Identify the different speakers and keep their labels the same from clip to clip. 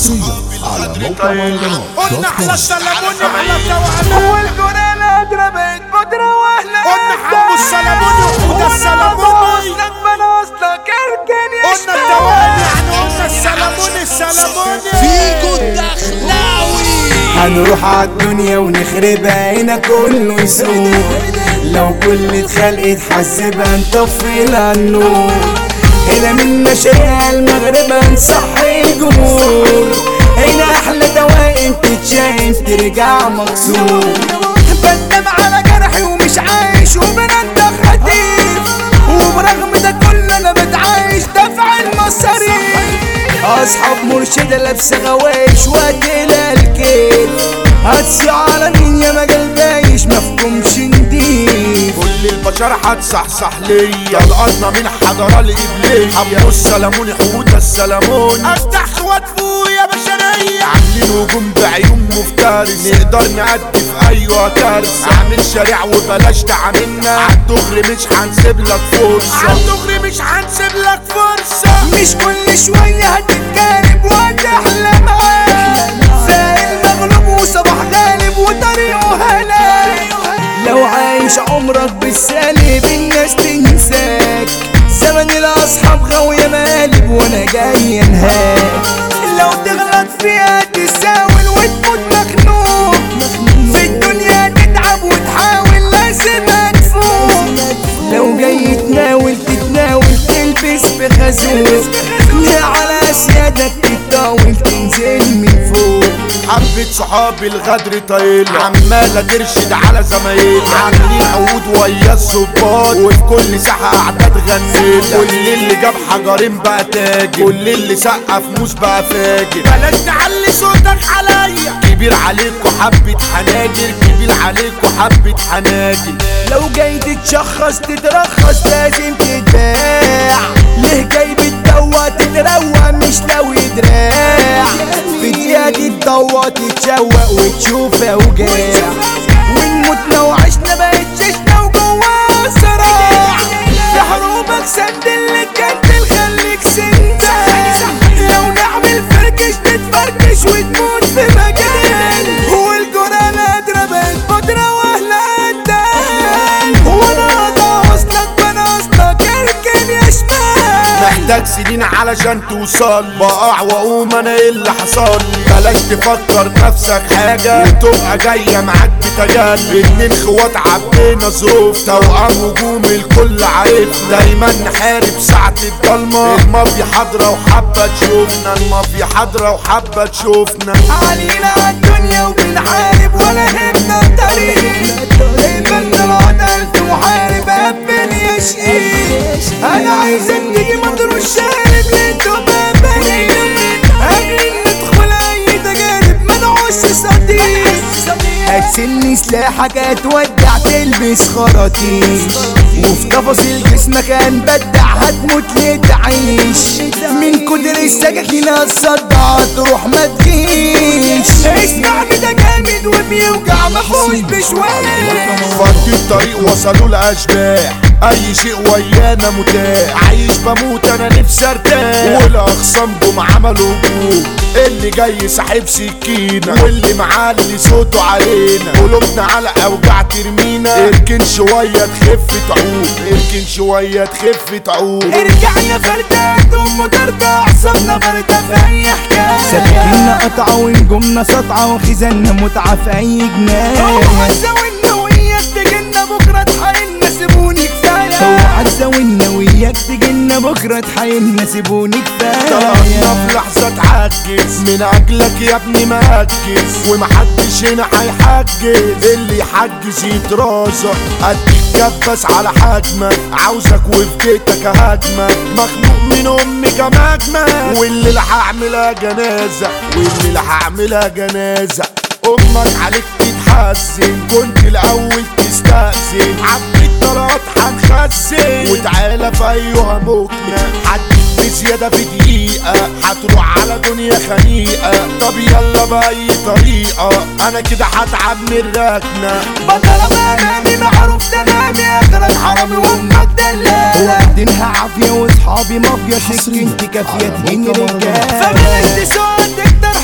Speaker 1: حصريا على موقع مهرجانات
Speaker 2: قلنا احلى السلامون احلى
Speaker 3: اول جنان اترميت بتروح
Speaker 2: قلنا حمو السلامون وده السلامون
Speaker 3: انا اصلك اركن يا
Speaker 2: قلنا الدوام يعني قلنا السلامون السلامون
Speaker 4: فيجو الدخلاوي
Speaker 3: هنروح عالدنيا ونخربها هنا كله يسوق لو كل اتخلقت حسبها نطفي لها النور هنا من مشاريع المغرب هنصحي الجمهور هنا احلى دوائم تتشايف ترجع مكسور بندم على جرحي ومش عايش وبندم خفيف وبرغم ده كله انا بتعايش دفع المصاريف اصحاب مرشدة لابسة غوايش واديلها الكيف هتسي على مين يا مجال بايش مفهومش نديف
Speaker 2: كل البشر هتصحصح ليا القطنا من حضارة الإبلية حمو السلامون حوت السلامون أفتح خوات يا بشرية عاملين هجوم بعيون مفترس نقدر نأدي في أيوة كارثة عامل شريع وبلاش تعاملنا عالدغري مش هنسيب لك فرصة عالدغري مش هنسيب لك فرصة
Speaker 3: مش كل شوية هتتجارب وهتحلى معاه زي المغلوب وصباح غالب وطريقه هلاك لو عايش عمرك بالسالب الناس تنساك زمن الاصحاب غاوية مقالب وانا جاي انهاك لو تغلط فيها تساول وتموت مخنوق في الدنيا تتعب وتحاول لازم هتفوق لو جاي تناول تتناول تلبس بخازوق على اسيادك تتطاول تنزل من فوق
Speaker 2: حبة صحابي الغدر طايلة عمالة ترشد على زمايلها عاملين عقود ويا الظباط وفي كل ساحة أعداد غنيلة كل اللي جاب حجرين بقى تاجر كل اللي سقف موس بقى فاجر بلاش تعلي صوتك عليا كبير عليكوا حبة حناجر كبير عليكوا حبة حناجر
Speaker 3: لو جاي تتشخص تترخص لازم تتباع ليه جاي بتدوى تتروى مش لو دراع في دقيقة تتضوى تتشوق وتشوف اوجاع ونموت لو عشنا بقت ششنا وجواها صراع في حروبك سد اللي كانت خليك سندان لو نعمل فركش تتفركش وتموت في مكان والجرى نادرة بقت بودرة واهلة قدام وانا ده اصلك وانا اصلك اركن يا شمال
Speaker 2: محتاج سنين علشان توصل بقع واقوم انا ايه اللي حصل بلاش تفكر نفسك حاجة وتبقى جاية معاك بتجلي اتنين خوات عبينا ظروف توأم هجوم الكل عارف دايما نحارب ساعة الضلمة المافيا حاضرة وحابة تشوفنا المافيا حاضرة وحابة تشوفنا
Speaker 3: علينا عالدنيا وبنحارب ولا همنا طريق قبلنا العود ألف محارب قبل يا شقيق أنا عايزك تيجي مضروب شارب لانتو باباني قبل ندخل أي تجارب منعوش صديق هتسني سلاحك هتودع تلبس خراطيش وفي تفاصيل جسمك هنبدع هتموت ليه تعيش من كتر السكاكين هتصدع هتروح ما تجيش اسمع ده جامد وبيوجع مفهوش بشويش
Speaker 2: فضي الطريق وصلوا الاشباح اي شيء ويانا متاح عايش بموت انا نفسي ارتاح والاخصام جم عملوا هجوم اللي جاي ساحب سكينه واللي معلي صوته علينا قلوبنا على اوجاع ترمينا اركن شويه تخف تعود اركن شويه تخف تعود
Speaker 3: رجعنا فردات ام ترضى اعصابنا باردة في اي حكاية سكينا قطعة ونجومنا سطعة وخزاننا متعة في اي جناية هو عزة والنوية تجينا بكرة تحايلنا سيبوني كفاية هو عزة والنوية تجينا بكرة تحايلنا سيبوني
Speaker 2: طلعنا
Speaker 3: كفاية
Speaker 2: في لحظة تعجز من أجلك يا ابني مركز ومحدش هنا هيحجز اللي يحجز يترازق أديك كبس على حجمك عاوزك وفي بيتك أهاجمك مخنوق من أمي كمجمك واللي لا هعملها جنازة واللي لا هعملها جنازة أمك عليك تتحزن كنت الأول تستأذن عبي الطلات هنخزن وتعالى في أيها مقنع حد بزيادة في دقيقة هتروح على دنيا خنيقة طب يلا بأي طريقة أنا كده هتعب من الركنة
Speaker 3: بطل امامي معروف تمامي اخرج حرامي وامك دلال واخدينها عافية واصحابي مافيا سكنتي كافية تهين رجال فبلاش تسوق تقدر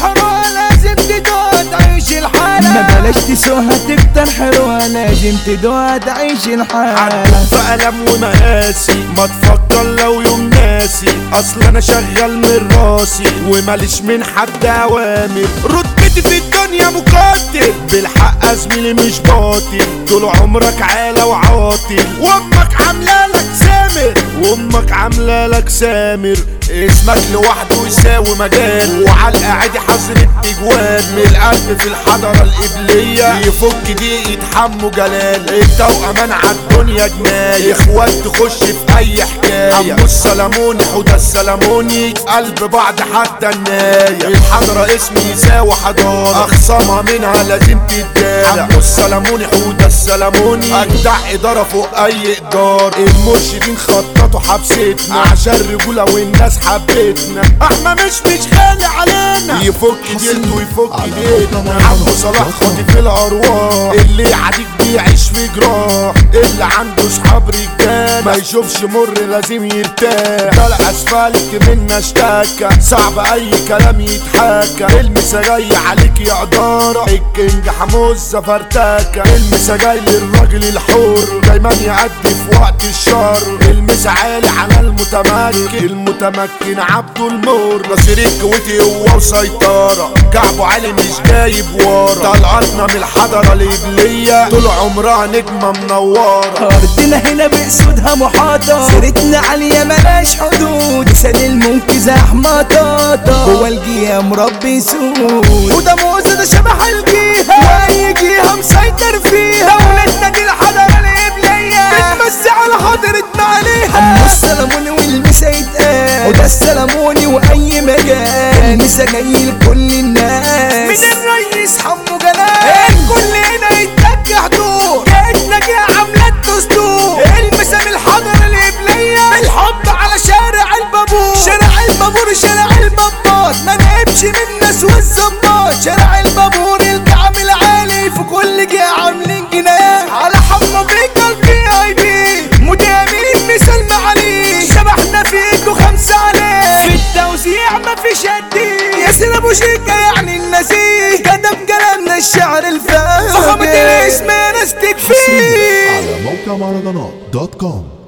Speaker 3: بلاش تسوها تكتر حلوة لازم تدوها تعيش الحال
Speaker 2: عدت في ألم ومقاسي ما تفكر لو يوم ناسي اصل انا شغال من راسي وماليش من حد اوامر رتبتي في الدنيا مقاتل بالحق زميلي مش باطل طول عمرك عالة وعاطل وامك عاملة لك سامر وامك عاملة لك سامر اسمك لوحده يساوي مجال وعلى القعادي حظر التجوال من القلب في الحضرة القبلية يفك دي يتحموا جلال انت وامان عالدنيا جناية اخوات تخش في اي حكاية عمو السلموني حوده السلموني قلب بعض حتى الناية الحضرة اسمي يساوي حضارة اخصامها منها لازم تتدارى عمو السلموني حوده السلموني اجدع ادارة فوق اي ادارة المرشدين خططوا حبستنا عشان رجولة والناس حبتنا احنا مش مش غالي علينا يفك ديلته ويفك ديلنا عمو صلاح خاطف الارواح اللي يعديك بيعيش في جراح اللي عنده صحاب رجال ما يشوفش مر لازم يرتاح ده الاسفلت منا اشتكى صعب اي كلام يتحكى المسا جاي عليك يا اداره الكينج حموزه فرتكه المسا جاي للراجل الحر دايما يعدي في وقت الشر المسا عالي على المتمكن المتمكن عبده المر ناصر الكويتي هو وسيطره كعبه عالي مش جايب ورا طلعتنا من الحضره القبليه طول عمرها نجمه منوره
Speaker 3: أرضنا هنا بأسودها محاطة سيرتنا عالية ملاش حدود لسان المنكزة حماطاطة هو الجيام ربي سود وده موزة ده شبح الجيهة وأي جيهة مسيطر فيها ولادنا دي الحضارة القبلية بتمسي على حضرتنا عليها أما السلموني والمسا يتقال وده السلموني وأي مجال المسا جاي لكل الناس من الريس حمو جلال الكل هنا يتجه دور جيتنا جه عاملة دستور المسا من الحضرة القبلية الحب على شارع البابور شارع البابور شارع البابات ما نقبش من الناس والظباط شارع البابور الكعب العالي في كل جهة عاملين جنايات على حمى بيك البي اي بي مدامين مثال معالي شبحنا فيكو خمسة عليه في التوزيع مفيش قديه ياسر ابو شيكا يعني النسيه كتب كلامنا الشعر الفاهم فخامة الاسم ناس تكفيه
Speaker 1: على موقع مهرجانات دوت كوم